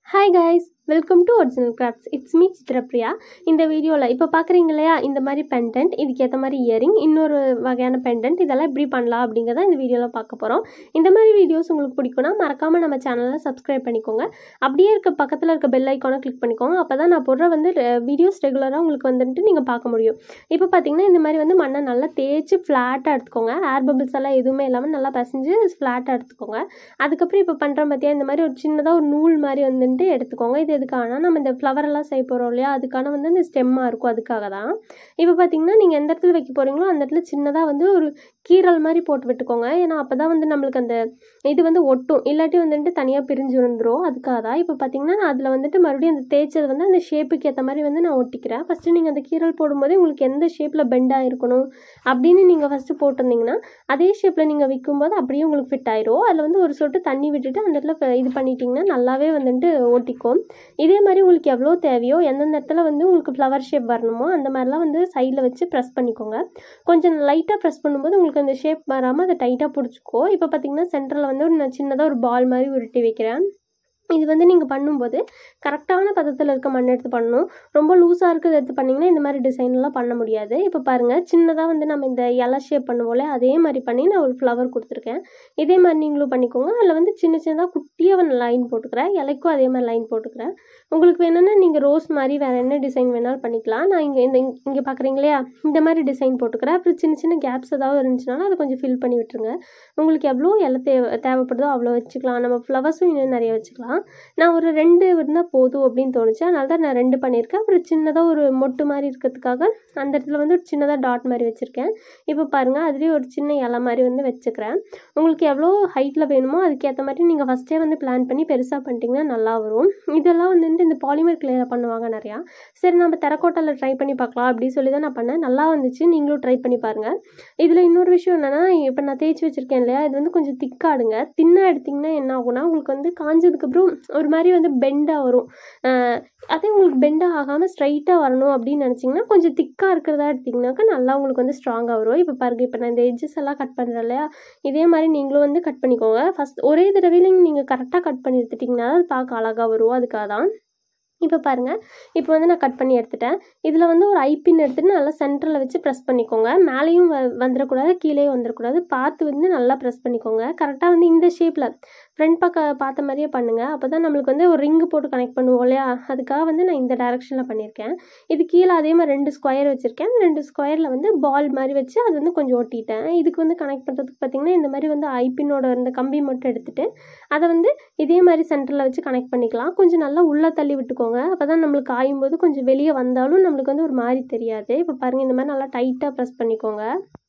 hi guys welcome to Original Crafts it's me Chitrapriya இந்த வீடியோவில் இப்போ பார்க்குறீங்க இல்லையா இந்த மாதிரி பெண்டன்ட் இதுக்கு ஏற்ற மாதிரி இயரிங் இன்னொரு வகையான பெண்டன்ட் இதெல்லாம் எப்படி பண்ணலாம் அப்படிங்கிறத இந்த வீடியோவில் பார்க்க போகிறோம் இந்த மாதிரி வீடியோஸ் உங்களுக்கு பிடிக்கும்னா மறக்காமல் நம்ம சேனலை சப்ஸ்கிரைப் பண்ணிக்கோங்க அப்படியே இருக்க பக்கத்தில் இருக்க பெல் ஐக்கானை கிளிக் பண்ணிக்கோங்க அப்போ தான் நான் போடுற வந்து வீடியோஸ் ரெகுலராக உங்களுக்கு வந்துட்டு நீங்கள் பார்க்க முடியும் இப்போ பார்த்தீங்கன்னா இந்த மாதிரி வந்து மண்ணை நல்லா தேய்ச்சி ஃப்ளாட்டாக எடுத்துக்கோங்க ஏர் பபிள்ஸ் எல்லாம் எதுவுமே இல்லாமல் நல்லா பசைஞ்சு ஃப்ளாட்டாக எடுத்துக்கோங்க அதுக்கப்புறம் இப்போ பண்ணுறோம் பார்த்தியா இந்த மாதிரி ஒரு சின்னதாக ஒரு நூல் மாதிரி வந்துட்டு எடுத்துக்கோங்க இது எதுக்காகனா நம்ம இந்த ஃப்ளவர் எல்லாம் செய்ய போகிறோம் இல்லையா அதுக்கான வந்து இந்த ஸ்டெம்மாக இருக்கும் அதுக்காக தான் இப்போ பார்த்தீங்கன்னா நீங்கள் எந்த இடத்துல வைக்க போகிறீங்களோ அந்த இடத்துல சின்னதாக வந்து ஒரு கீரல் மாதிரி போட்டு விட்டுக்கோங்க ஏன்னா அப்போ தான் வந்து நம்மளுக்கு அந்த இது வந்து ஒட்டும் இல்லாட்டி வந்துட்டு தனியாக பிரிஞ்சு வந்துடும் அதுக்காக தான் இப்போ பார்த்தீங்கன்னா நான் அதில் வந்துட்டு மறுபடியும் அந்த தேய்ச்சது வந்து அந்த ஷேப்புக்கு ஏற்ற மாதிரி வந்து நான் ஒட்டிக்கிறேன் ஃபஸ்ட்டு நீங்கள் அந்த கீரல் போடும்போது உங்களுக்கு எந்த ஷேப்பில் பெண்டாக இருக்கணும் அப்படின்னு நீங்கள் ஃபஸ்ட்டு போட்டிருந்தீங்கன்னா அதே ஷேப்பில் நீங்கள் விற்கும்போது அப்படியே உங்களுக்கு ஃபிட் ஆயிரும் அதில் வந்து ஒரு சொட்டு தண்ணி விட்டுட்டு அந்த இடத்துல ஃப- இது பண்ணிட்டீங்கன்னா நல்லாவே வந்துட்டு ஒட்டிக்கும் இதே மாதிரி உங்களுக்கு எவ்வளோ தேவையோ எந்தெந்த இடத்துல வந்து உங்களுக்கு ஃப்ளவர் ஷேப் வரணுமோ அந்த மாதிரிலாம் வந்து சைடில் வச்சு ப்ரெஸ் பண்ணிக்கோங்க கொஞ்சம் லைட்டாக ப்ரெஸ் பண்ணும்போது உங்களுக்கு அந்த ஷேப் வராமல் அதை டைட்டாக பிடிச்சிக்கோ இப்போ பார்த்தீங்கன்னா சென்டரில் வந்து ஒரு நான் சின்னதாக ஒரு பால் மாதிரி உருட்டி வைக்கிறேன் இது வந்து நீங்கள் பண்ணும்போது கரெக்டான பதத்தில் இருக்க மண் எடுத்து பண்ணணும் ரொம்ப லூஸாக இருக்கிறத எடுத்து பண்ணிங்கன்னா இந்த மாதிரி டிசைன்லாம் பண்ண முடியாது இப்போ பாருங்கள் சின்னதாக வந்து நம்ம இந்த இலை ஷேப் பண்ணுவோம்ல அதே மாதிரி பண்ணி நான் ஒரு ஃப்ளவர் கொடுத்துருக்கேன் இதே மாதிரி நீங்களும் பண்ணிக்கோங்க அதில் வந்து சின்ன சின்னதாக குட்டியாக லைன் போட்டுக்கிறேன் இலைக்கும் அதே மாதிரி லைன் போட்டுக்கிறேன் உங்களுக்கு வேணும்னா நீங்கள் ரோஸ் மாதிரி வேறு என்ன டிசைன் வேணாலும் பண்ணிக்கலாம் நான் இங்கே இந்த இங்கே பார்க்குறீங்க இல்லையா இந்த மாதிரி டிசைன் போட்டுக்கிறேன் அப்புறம் சின்ன சின்ன கேப்ஸ் ஏதாவது இருந்துச்சுனாலும் அதை கொஞ்சம் ஃபில் பண்ணி விட்டுருங்க உங்களுக்கு எவ்வளோ இலை தேவை தேவைப்படுதோ அவ்வளோ வச்சுக்கலாம் நம்ம ஃப்ளவர்ஸும் இன்னும் நிறைய வச்சுக்கலாம் நான் ஒரு ரெண்டு இருந்தால் போதும் அப்படின்னு தோணுச்சு அதனால தான் நான் ரெண்டு பண்ணியிருக்கேன் அப்புறம் சின்னதாக ஒரு மொட்டு மாதிரி இருக்கிறதுக்காக அந்த இடத்துல வந்து ஒரு சின்னதாக டாட் மாதிரி வச்சுருக்கேன் இப்போ பாருங்கள் அதுலேயே ஒரு சின்ன இலை மாதிரி வந்து வச்சுக்கிறேன் உங்களுக்கு எவ்வளோ ஹைட்டில் வேணுமோ அதுக்கேற்ற மாதிரி நீங்கள் ஃபஸ்ட்டே வந்து பிளான் பண்ணி பெருசாக பண்ணிட்டீங்கன்னா நல்லா வரும் இதெல்லாம் வந்துட்டு இந்த பாலிமர் கிளேயில் பண்ணுவாங்க நிறையா சரி நம்ம தெரக்கோட்டாவில் ட்ரை பண்ணி பார்க்கலாம் அப்படின்னு சொல்லி தான் நான் பண்ணேன் நல்லா வந்துச்சு நீங்களும் ட்ரை பண்ணி பாருங்கள் இதில் இன்னொரு விஷயம் என்னென்னா இப்போ நான் தேய்ச்சி வச்சுருக்கேன் இல்லையா இது வந்து கொஞ்சம் திக்காடுங்க தின்னாக எடுத்திங்கன்னா என்ன ஆகும்னா உங்களுக்கு வந்து காஞ்சதுக்கப்புறம் ஒரு மாதிரி வந்து பெண்டாக வரும் அஹ் அதே உங்களுக்கு பெண்டாக ஆகாமல் ஸ்ட்ரைட்டாக வரணும் அப்படின்னு நினச்சிங்கன்னா கொஞ்சம் திக்காக இருக்கிறதா எடுத்திங்கனாக்கா நல்லா உங்களுக்கு வந்து ஸ்ட்ராங்காக வரும் இப்போ பாருங்க இப்போ நான் இந்த எட்ஜஸ் எல்லாம் கட் பண்ணுறேன் இல்லையா இதே மாதிரி நீங்களும் வந்து கட் பண்ணிக்கோங்க ஃபஸ்ட் ஒரே தடவையில நீங்கள் கரெக்டாக கட் பண்ணி எடுத்துட்டிங்கன்னா அது பார்க்க அழகாக வரும் அதுக்காக தான் இப்போ பாருங்கள் இப்போ வந்து நான் கட் பண்ணி எடுத்துட்டேன் இதில் வந்து ஒரு ஐப்பின் எடுத்துட்டு நல்லா சென்டரில் வச்சு ப்ரெஸ் பண்ணிக்கோங்க மேலேயும் வ வந்துடக்கூடாது கீழேயும் வந்துடக்கூடாது பார்த்து வந்து நல்லா ப்ரெஸ் பண்ணிக்கோங்க கரெக்டாக வந்து இந்த ஷேப்பில் ஃப்ரண்ட் பக்கம் பார்த்த மாதிரியே பண்ணுங்கள் அப்போ தான் நம்மளுக்கு வந்து ஒரு ரிங்கு போட்டு கனெக்ட் பண்ணுவோம் இல்லையா அதுக்காக வந்து நான் இந்த டைரெக்ஷனில் பண்ணியிருக்கேன் இது கீழே அதே மாதிரி ரெண்டு ஸ்கொயர் வச்சுருக்கேன் அந்த ரெண்டு ஸ்கொயரில் வந்து பால் மாதிரி வச்சு அது வந்து கொஞ்சம் ஒட்டிட்டேன் இதுக்கு வந்து கனெக்ட் பண்ணுறதுக்கு பார்த்திங்கன்னா இந்த மாதிரி வந்து ஐப்பினோட இந்த கம்பி மட்டும் எடுத்துட்டு அதை வந்து இதே மாதிரி சென்டரில் வச்சு கனெக்ட் பண்ணிக்கலாம் கொஞ்சம் நல்லா உள்ளே தள்ளி விட்டுக்கோங்க அப்போ தான் நம்மளுக்கு காயும் போது கொஞ்சம் வெளியே வந்தாலும் நம்மளுக்கு வந்து ஒரு மாதிரி தெரியாது இப்போ பாருங்கள் இந்த மாதிரி நல்லா டைட்டாக ப்ரெஸ் பண்ணிக்கோங்க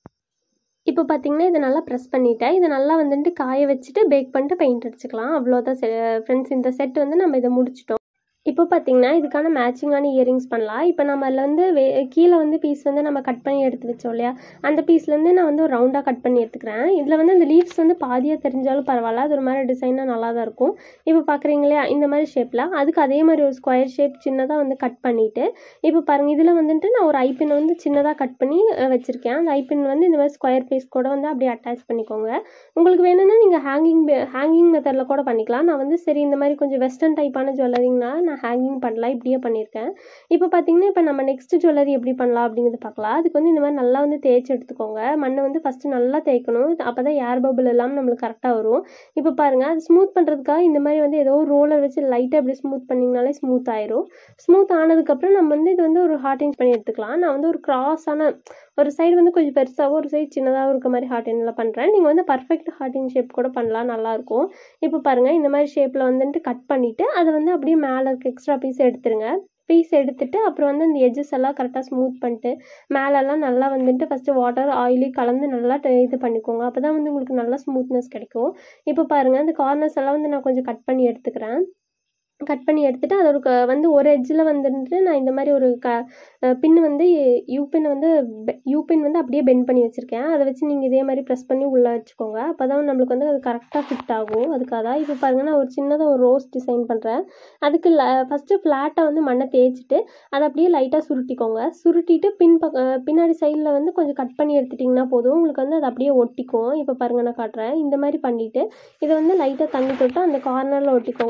இப்போ பார்த்தீங்கன்னா இதை நல்லா ப்ரெஸ் பண்ணிட்டேன் இதை நல்லா வந்துட்டு காய வச்சுட்டு பேக் பண்ணிட்டு பெயிண்ட் அடிச்சுக்கலாம் அவ்வளோதான் ஃப்ரெண்ட்ஸ் இந்த செட் வந்து நம்ம இதை முடிச்சிட்டோம் இப்போ பார்த்தீங்கன்னா இதுக்கான மேட்சிங்கான இயரிங்ஸ் பண்ணலாம் இப்போ நம்ம அதில் வந்து வே கீழே வந்து பீஸ் வந்து நம்ம கட் பண்ணி எடுத்து வச்சோம் இல்லையா அந்த பீஸ்லேருந்து நான் வந்து ஒரு ரவுண்டாக கட் பண்ணி எடுத்துக்கிறேன் இதில் வந்து அந்த லீவ்ஸ் வந்து பாதியாக தெரிஞ்சாலும் பரவாயில்ல அது ஒரு மாதிரி டிசைனாக நல்லா தான் இருக்கும் இப்போ பார்க்குறீங்க இல்லையா இந்த மாதிரி ஷேப்பில் அதுக்கு அதே மாதிரி ஒரு ஸ்கொயர் ஷேப் சின்னதாக வந்து கட் பண்ணிவிட்டு இப்போ பாருங்கள் இதில் வந்துட்டு நான் ஒரு ஐப்பின் வந்து சின்னதாக கட் பண்ணி அஹ், வச்சுருக்கேன் அந்த ஐப்பின் வந்து இந்த மாதிரி ஸ்கொயர் பீஸ் கூட வந்து அப்படியே அட்டாச் பண்ணிக்கோங்க உங்களுக்கு வேணும்னா நீங்கள் ஹேங்கிங் ஹேங்கிங் மெத்தடில் கூட பண்ணிக்கலாம் நான் வந்து சரி இந்த மாதிரி கொஞ்சம் வெஸ்டர்ன் டைப்பான ஜுவல்லரிங்னா நான் ஹேங்கிங் பண்ணலாம் இப்படியே பண்ணியிருக்கேன் இப்போ பார்த்தீங்கன்னா இப்போ நம்ம நெக்ஸ்ட் ஜுவல்லரி எப்படி பண்ணலாம் அப்படிங்கிறது பார்க்கலாம் அதுக்கு வந்து இந்த மாதிரி நல்லா வந்து தேய்ச்சி எடுத்துக்கோங்க மண்ணை வந்து ஃபஸ்ட்டு நல்லா தேய்க்கணும் அப்போ தான் ஏர் பபிள் இல்லாமல் நம்மளுக்கு கரெக்டாக வரும் இப்போ பாருங்கள் அது ஸ்மூத் பண்ணுறதுக்காக இந்த மாதிரி வந்து ஏதோ ஒரு ரோலர் வச்சு லைட்டாக இப்படி ஸ்மூத் பண்ணிங்கனாலே ஸ்மூத் ஆயிரும் ஸ்மூத் ஆனதுக்கப்புறம் நம்ம வந்து இது வந்து ஒரு ஹார்டிங்ஸ் பண்ணி எடுத்துக்கலாம் நான் வந்து ஒரு கிராஸான ஒரு சைடு வந்து கொஞ்சம் பெருசாகவும் ஒரு சைடு சின்னதாகவும் இருக்க மாதிரி ஹார்டிங்கில் பண்ணுறேன் நீங்கள் வந்து பர்ஃபெக்ட் ஹார்டிங் ஷேப் கூட பண்ணலாம் நல்லாயிருக்கும் இப்போ பாருங்கள் இந்த மாதிரி ஷேப்பில் வந்துட்டு கட் பண்ணிவிட்டு அதை வந்து அப்படியே மேலே இருக்க எக்ஸ்ட்ரா பீஸ் எடுத்துருங்க பீஸ் எடுத்துட்டு அப்புறம் வந்து இந்த எட்ஜஸ் எல்லாம் கரெக்டாக ஸ்மூத் பண்ணிட்டு மேலெல்லாம் நல்லா வந்துட்டு ஃபஸ்ட்டு வாட்டர் ஆயிலி கலந்து நல்லா ட- இது பண்ணிக்கோங்க அப்போ தான் வந்து உங்களுக்கு நல்லா ஸ்மூத்னஸ் கிடைக்கும் இப்போ பாருங்கள் இந்த கார்னர்ஸ் எல்லாம் வந்து நான் கொஞ்சம் கட் பண்ணி எடுத்துக்கிறேன் கட் பண்ணி எடுத்துட்டு அது ஒரு க- வந்து ஒரு எட்ஜில் வந்துட்டு நான் இந்த மாதிரி ஒரு க பின் வந்து யூ பின் வந்து யூ பின் வந்து அப்படியே பெண்ட் பண்ணி வச்சுருக்கேன் அதை வச்சு நீங்கள் இதே மாதிரி ப்ரெஸ் பண்ணி உள்ளே வச்சுக்கோங்க அப்போ தான் நம்மளுக்கு வந்து அது கரெக்டாக ஃபிட் ஆகும் அதுக்காக தான் இப்போ பாருங்கள் நான் ஒரு சின்னதாக ஒரு ரோஸ் டிசைன் பண்ணுறேன் அதுக்கு ஃபஸ்ட்டு ஃப்ளாட்டாக வந்து மண்ணை தேய்ச்சிட்டு அதை அப்படியே லைட்டாக சுருட்டிக்கோங்க சுருட்டிட்டு பின் பக்க பின்னாடி சைடில் வந்து கொஞ்சம் கட் பண்ணி எடுத்துட்டிங்கன்னா போதும் உங்களுக்கு வந்து அது அப்படியே ஒட்டிக்கும் இப்போ பாருங்கள் நான் காட்டுறேன் இந்த மாதிரி பண்ணிவிட்டு இதை வந்து லைட்டாக தண்ணி தொட்டு அந்த கார்னரில் ஒட்டிக்கோங்க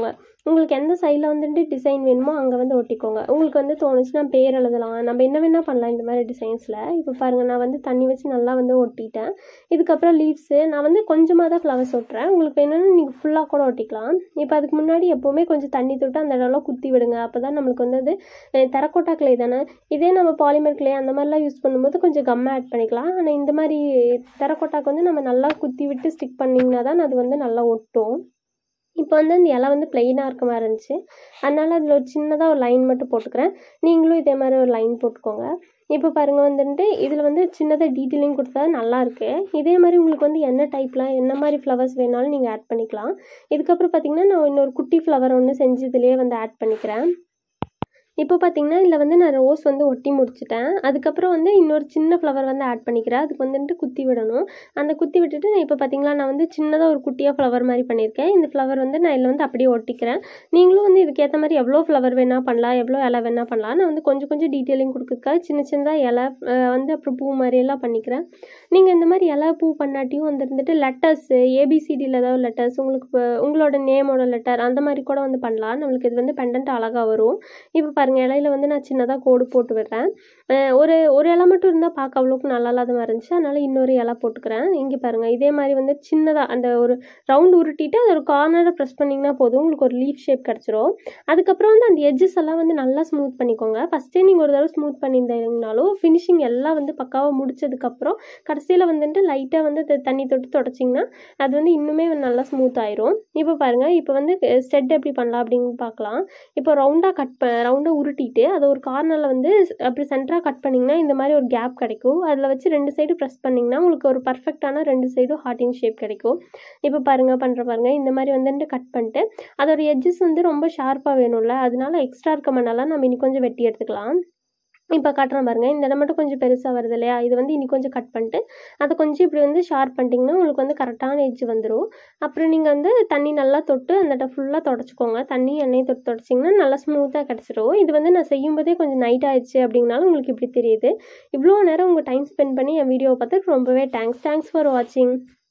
உங்களுக்கு எந்த சைடில் வந்துட்டு டிசைன் வேணுமோ அங்கே வந்து ஒட்டிக்கோங்க உங்களுக்கு வந்து தோணுச்சுன்னா பேர் எழுதலாம் நம்ம என்ன வேணால் பண்ணலாம் இந்த மாதிரி டிசைன்ஸில் இப்போ பாருங்கள் நான் வந்து தண்ணி வச்சு நல்லா வந்து ஒட்டிட்டேன் இதுக்கப்புறம் லீவ்ஸு நான் வந்து கொஞ்சமாக தான் ஃப்ளவர்ஸ் ஒட்டுறேன் உங்களுக்கு வேணும்னா நீங்கள் ஃபுல்லாக கூட ஒட்டிக்கலாம் இப்போ அதுக்கு முன்னாடி எப்போவுமே கொஞ்சம் தண்ணி தொட்டு அந்த இடம்லாம் குத்தி விடுங்க அப்போ தான் நம்மளுக்கு வந்து அது தெரக்கோட்டா கிளே தானே இதே நம்ம பாலிமர் கிளே அந்த மாதிரிலாம் யூஸ் பண்ணும்போது கொஞ்சம் கம் ஆட் பண்ணிக்கலாம் ஆனால் இந்த மாதிரி தெரக்கோட்டாக்கு வந்து நம்ம நல்லா குத்தி விட்டு ஸ்டிக் பண்ணிங்கன்னா தான் அது வந்து நல்லா ஒட்டும் இப்போ வந்து அந்த இலை வந்து பிளெயினாக இருக்க மாதிரி இருந்துச்சு அதனால் அதில் ஒரு சின்னதாக ஒரு லைன் மட்டும் போட்டுக்கிறேன் நீங்களும் இதே மாதிரி ஒரு லைன் போட்டுக்கோங்க இப்போ பாருங்கள் வந்துட்டு இதில் வந்து சின்னதாக டீட்டெயிலிங் கொடுத்தா நல்லா இருக்கு இதே மாதிரி உங்களுக்கு வந்து என்ன டைப்லாம் என்ன மாதிரி ஃப்ளவர்ஸ் வேணாலும் நீங்கள் ஆட் பண்ணிக்கலாம் இதுக்கப்புறம் பார்த்தீங்கன்னா நான் இன்னொரு குட்டி ஃப்ளவர் ஒன்று செஞ்சு இதுலேயே வந்து ஆட் பண்ணிக்கிறேன் இப்போ பார்த்தீங்கன்னா இதில் வந்து நான் ரோஸ் வந்து ஒட்டி முடிச்சிட்டேன் அதுக்கப்புறம் வந்து இன்னொரு சின்ன ஃப்ளவர் வந்து ஆட் பண்ணிக்கிறேன் அதுக்கு வந்துட்டு குத்தி விடணும் அந்த குத்தி விட்டுட்டு நான் இப்போ பார்த்தீங்களா நான் வந்து சின்னதாக ஒரு குட்டியாக ஃப்ளவர் மாதிரி பண்ணியிருக்கேன் இந்த ஃப்ளவர் வந்து நான் இதில் வந்து அப்படியே ஒட்டிக்கிறேன் நீங்களும் வந்து இதுக்கேற்ற மாதிரி எவ்வளோ ஃப்ளவர் வேணால் பண்ணலாம் எவ்வளோ இலை வேணால் பண்ணலாம் நான் வந்து கொஞ்சம் கொஞ்சம் டீட்டெயிலிங் கொடுக்குறதுக்காக சின்ன சின்னதாக இலை அஹ் வந்து அப்புறம் பூ மாதிரியெல்லாம் பண்ணிக்கிறேன் நீங்கள் இந்த மாதிரி இலை பூ பண்ணாட்டியும் வந்து இருந்துட்டு லெட்டர்ஸ் ஏபிசிடியில் ஏதாவது லெட்டர்ஸ் உங்களுக்கு இப்போ உங்களோட நேமோட லெட்டர் அந்த மாதிரி கூட வந்து பண்ணலாம் நம்மளுக்கு இது வந்து பெண்டன்ட் அழகாக வரும் இப்போ பாருங்கள் இலையில வந்து நான் சின்னதாக கோடு போட்டு விடுறேன் அஹ் ஒரு ஒரு இலை மட்டும் இருந்தால் பார்க்க அவ்வளோக்கு நல்லா இல்லாத மாதிரி இருந்துச்சு அதனால் இன்னொரு இலை போட்டுக்கிறேன் இங்கே பாருங்கள் இதே மாதிரி வந்து சின்னதாக அந்த ஒரு ரவுண்ட் உருட்டிட்டு அது ஒரு கார்னரை ப்ரெஸ் பண்ணிங்கன்னா போதும் உங்களுக்கு ஒரு லீஃப் ஷேப் கிடச்சிரும் அதுக்கப்புறம் வந்து அந்த எட்ஜஸ் எல்லாம் வந்து நல்லா ஸ்மூத் பண்ணிக்கோங்க ஃபஸ்ட்டே நீங்கள் ஒரு தடவை ஸ்மூத் பண்ணியிருந்தீங்கனாலும் ஃபினிஷிங் எல்லாம் வந்து பக்காவாக முடிச்சதுக்கப்புறம் கடைசியில் வந்துட்டு லைட்டாக வந்து த- தண்ணி தொட்டு தொடச்சிங்கன்னா அது வந்து இன்னுமே வந்து நல்லா ஸ்மூத் ஆயிரும் இப்போ பாருங்கள் இப்போ வந்து ஸ்டெட் எப்படி பண்ணலாம் அப்படின்னு பார்க்கலாம் இப்போ ரவுண்டாக கட் ப ரவுண்டாக உருட்டிட்டு அதை ஒரு கார்னரில் வந்து ஸ்- அப்படி சென்டராக கட் பண்ணிங்கன்னா இந்த மாதிரி ஒரு கேப் கிடைக்கும் அதில் வச்சு ரெண்டு சைடு ப்ரெஸ் பண்ணிங்கன்னா உங்களுக்கு ஒரு பர்ஃபெக்டான ரெண்டு சைடும் ஹார்டின் ஷேப் கிடைக்கும் இப்போ பாருங்கள் பண்ணுற பாருங்கள் இந்த மாதிரி வந்துட்டு கட் பண்ணிட்டு அதோட எட்ஜஸ் வந்து ரொம்ப ஷார்ப்பாக வேணும்ல அதனால எக்ஸ்ட்ரா இருக்க மண்ணெல்லாம் நம்ம இனி கொஞ்சம் வெட்டி எடுத்துக்கலாம் இப்போ காட்டுறேன் பாருங்கள் இந்த இடம் மட்டும் கொஞ்சம் பெருசாக வருது இல்லையா இது வந்து இனி கொஞ்சம் கட் பண்ணிட்டு அதை கொஞ்சம் இப்படி வந்து ஷார்ப் பண்ணிட்டீங்கன்னா உங்களுக்கு வந்து கரெக்டான எட்ஜ் வந்துடும் அப்புறம் நீங்கள் வந்து தண்ணி நல்லா தொட்டு அந்த இடம் ஃபுல்லாக தொடச்சிக்கோங்க தண்ணி எண்ணெய் தொட்டு தொடச்சிங்கன்னா நல்லா ஸ்மூத்தாக கிடச்சிரும் இது வந்து நான் செய்யும்போதே கொஞ்சம் நைட் ஆயிடுச்சு அப்படிங்கனாலும் உங்களுக்கு இப்படி தெரியுது இவ்வளோ நேரம் உங்கள் டைம் ஸ்பெண்ட் பண்ணி என் வீடியோவை பார்த்து ரொம்பவே தேங்க்ஸ் தேங்க்ஸ் ஃபார் வாட்சிங்